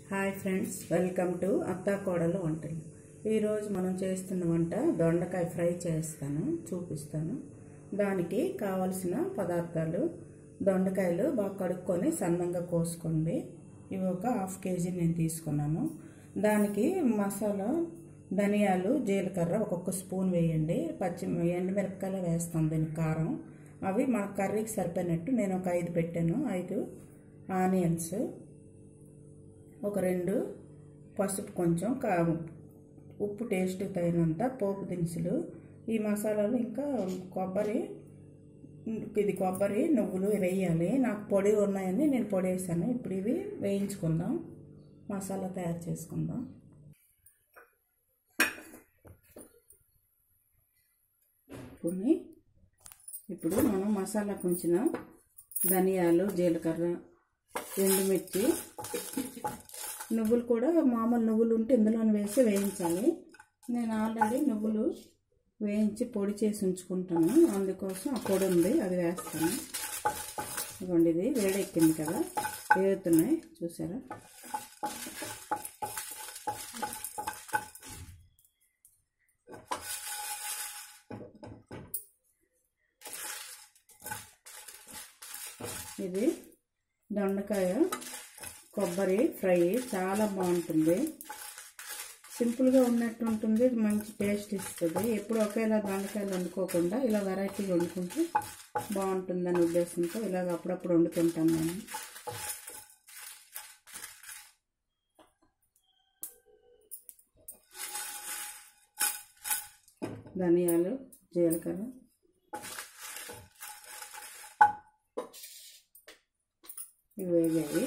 hi friends welcome to అత్తా కోడలు వంటలు ఈరోజు మనం చేస్తున్న వంట దొండకాయ ఫ్రై చేస్తాను చూపిస్తాను దానికి కావలసిన పదార్థాలు దొండకాయలు బాగా కడుక్కొని సన్నంగా కోసుకోండి ఇవి ఒక హాఫ్ కేజీ నేను తీసుకున్నాను దానికి మసాలా ధనియాలు జీలకర్ర ఒక్కొక్క స్పూన్ వేయండి పచ్చి ఎండుమిరపకాయలు వేస్తాం దీనికి కారం అవి మన కర్రీకి సరిపోయినట్టు నేను ఒక ఐదు పెట్టాను ఐదు ఆనియన్స్ ఒక రెండు పసుపు కొంచెం కా ఉప్పు టేస్ట్ తగినంత పోపు దినుసులు ఈ మసాలాలు ఇంకా కొబ్బరి ఇది కొబ్బరి నువ్వులు వేయాలి నాకు పొడి ఉన్నాయని నేను పొడి వేసాను ఇప్పుడు ఇవి వేయించుకుందాం మసాలా తయారు చేసుకుందాం కొన్ని ఇప్పుడు మనం మసాలా కొంచిన ధనియాలు జీలకర్ర ఎండుమిర్చి నువ్వులు కూడా మామూలు నువ్వులు ఉంటే ఇందులో వేసి వేయించాలి నేను ఆల్రెడీ నువ్వులు వేయించి పొడి చేసి ఉంచుకుంటాను అందుకోసం ఆ పొడి ఉంది అది వేస్తాను ఇదిగోండి ఇది వేడెక్కింది కదా వేగుతున్నాయి చూసారా ఇది దొండకాయ కొబ్బరి ఫ్రై చాలా బాగుంటుంది సింపుల్గా ఉన్నట్టు ఉంటుంది మంచి టేస్ట్ ఇస్తుంది ఎప్పుడు ఒకేలా దొండకాయలు వండుకోకుండా ఇలా వెరైటీగా వండుకుంటే బాగుంటుందని ఉద్దేశంతో ఇలాగ అప్పుడప్పుడు వండుకుంటాను నేను ధనియాలు జీలకర్ర ఇవి వేగాయి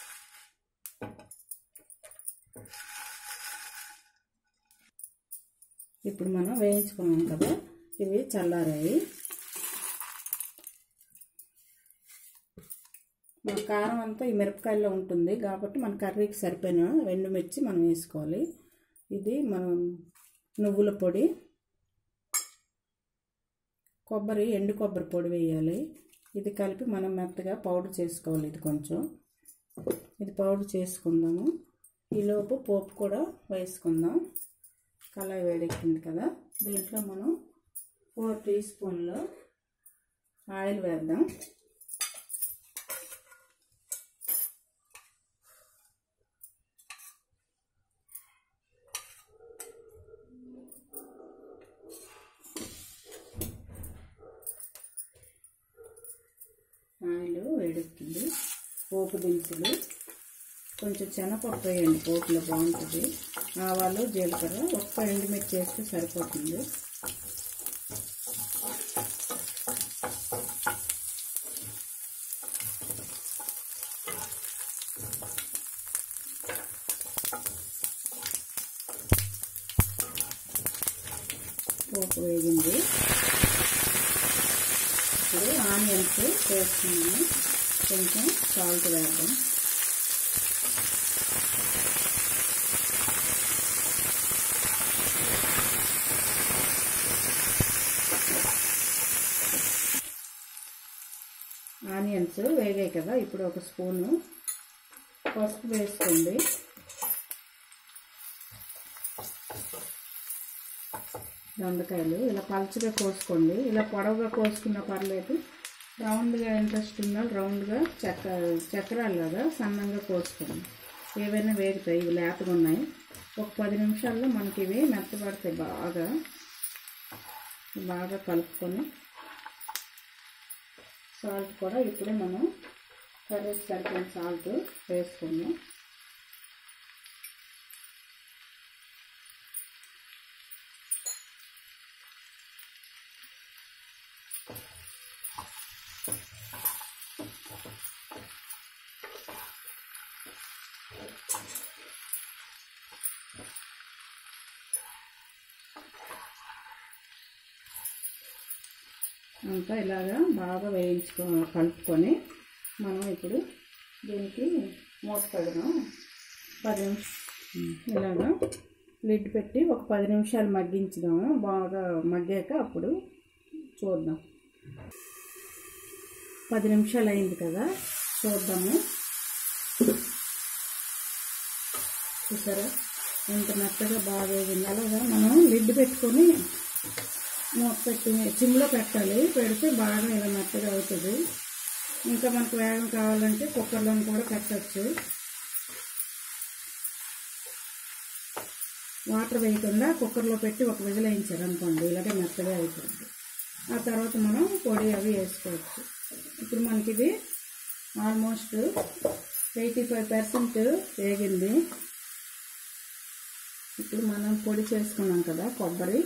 ఇప్పుడు మనం వేయించుకున్నాం కదా ఇవి చల్లారాయి మన కారం అంతా ఈ మిరపకాయల్లో ఉంటుంది కాబట్టి మన కర్రీకి సరిపోయిన ఎండుమిర్చి మనం వేసుకోవాలి ఇది మనం నువ్వుల పొడి కొబ్బరి ఎండు కొబ్బరి పొడి వేయాలి ఇది కలిపి మనం మెత్తగా పౌడర్ చేసుకోవాలి ఇది కొంచెం ఇది పౌడర్ చేసుకుందాము ఈలోపు పోపు కూడా వేసుకుందాం కళాయి వేడెక్కింది కదా దీంట్లో మనం ఫోర్ టీ స్పూన్లు ఆయిల్ వేద్దాం ఆయిల్ వేడెక్కింది పోపు దినుసులు కొంచెం శనగపప్పు వేయండి పోపులో బాగుంటుంది ఆవాలు జీలకర్ర ఒక్క ఎండుమిర్చి వేస్తే సరిపోతుంది పోపు వేగింది ఇప్పుడు ఆనియన్స్ వేస్తున్నాము కొంచెం సాల్ట్ వేద్దాం ఆనియన్స్ వేగాయి కదా ఇప్పుడు ఒక స్పూను పసుపు వేసుకోండి దొండకాయలు ఇలా పలుచగా కోసుకోండి ఇలా పొడవుగా కోసుకున్నా పర్లేదు రౌండ్గా ఇంట్రెస్ట్ ఉన్న రౌండ్గా చక్క చక్రాలు కదా సన్నంగా కోసుకోండి ఏవైనా వేగుతాయి ఇవి లేతగా ఉన్నాయి ఒక పది నిమిషాల్లో మనకి ఇవి మెత్తపడతాయి బాగా బాగా కలుపుకొని సాల్ట్ కూడా ఇప్పుడు మనం కర్రీకి సరిపోయిన సాల్ట్ వేసుకుందాం అంతా ఇలాగా బాగా వేయించుకో కలుపుకొని మనం ఇప్పుడు దీనికి మూత పెడదాం పది నిమిషం ఇలాగా లిడ్ పెట్టి ఒక పది నిమిషాలు మగ్గించుదాము బాగా మగ్గాక అప్పుడు చూద్దాం పది నిమిషాలు అయింది కదా చూద్దాము చూసారా ఎంత మెత్తగా బాగా వేగింది అలాగా మనం లిడ్ పెట్టుకొని మూత పెట్టి చిమ్లో పెట్టాలి పెడితే బాగా ఇలా మెత్తగా అవుతుంది ఇంకా మనకు వేగం కావాలంటే కుక్కర్లో కూడా పెట్టచ్చు వాటర్ వేయకుండా కుక్కర్లో పెట్టి ఒక విజిల్ వేయించారు అనుకోండి ఇలాగే మెత్తగా అయిపోతుంది ఆ తర్వాత మనం పొడి అవి వేసుకోవచ్చు ఇప్పుడు మనకి ఇది ఆల్మోస్ట్ ఎయిటీ ఫైవ్ పర్సెంట్ వేగింది ఇప్పుడు మనం పొడి చేసుకున్నాం కదా కొబ్బరి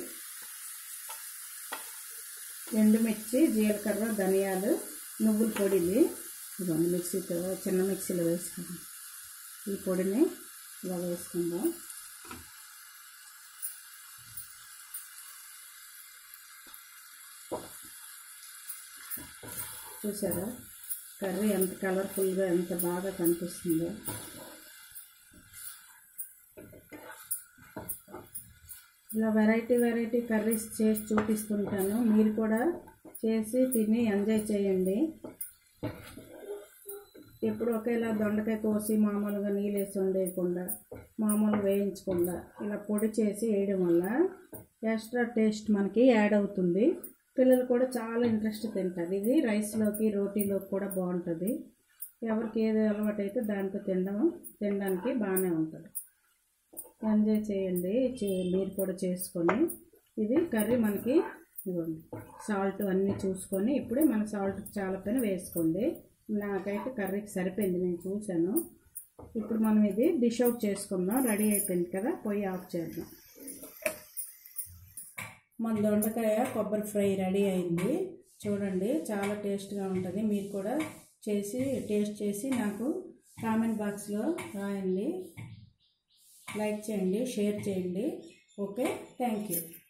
ఎండుమిర్చి జీలకర్ర ధనియాలు నువ్వుల పొడిది ఇవన్నీ మిక్సీతో చిన్న మిక్సీలో వేసుకుందాం ఈ పొడిని ఇలా వేసుకుందాం చూసారా కర్రీ ఎంత కలర్ఫుల్గా ఎంత బాగా కనిపిస్తుందో ఇలా వెరైటీ వెరైటీ కర్రీస్ చేసి చూపిస్తుంటాను మీరు కూడా చేసి తిని ఎంజాయ్ చేయండి ఎప్పుడు ఒకేలా దొండకాయ కోసి మామూలుగా నీళ్ళు వేసి వండేయకుండా మామూలు వేయించకుండా ఇలా పొడి చేసి వేయడం వల్ల ఎక్స్ట్రా టేస్ట్ మనకి యాడ్ అవుతుంది పిల్లలు కూడా చాలా ఇంట్రెస్ట్ తింటారు ఇది రైస్లోకి రోటీలోకి కూడా బాగుంటుంది ఎవరికి ఏది అలవాటు అయితే దాంతో తినడం తినడానికి బాగానే ఉంటుంది ఎంజాయ్ చేయండి చే- మీరు కూడా చేసుకొని ఇది కర్రీ మనకి ఇవ్వండి సాల్ట్ అన్నీ చూసుకొని ఇప్పుడే మన సాల్ట్ చాలా పైన వేసుకోండి నాకైతే కర్రీకి సరిపోయింది నేను చూశాను ఇప్పుడు మనం ఇది డిష్ అవుట్ చేసుకుందాం రెడీ అయిపోయింది కదా పొయ్యి ఆఫ్ చేద్దాం మన దొండకాయ కొబ్బరి ఫ్రై రెడీ అయింది చూడండి చాలా టేస్ట్గా ఉంటుంది మీరు కూడా చేసి టేస్ట్ చేసి నాకు కామెంట్ బాక్స్లో రాయండి లైక్ చేయండి షేర్ చేయండి ఓకే థ్యాంక్ యూ